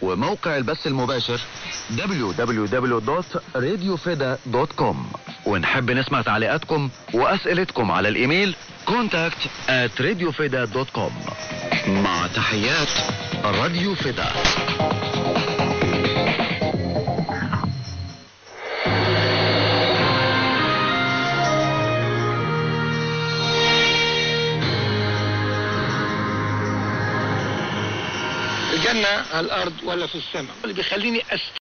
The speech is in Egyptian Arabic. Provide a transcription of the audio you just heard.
وموقع البث المباشر www.radiofeda.com ونحب نسمع تعليقاتكم وأسئلتكم على الإيميل contact at radiofeda.com مع تحيات راديو فدا الجنة على الأرض ولا في السماء اللي بيخليني أست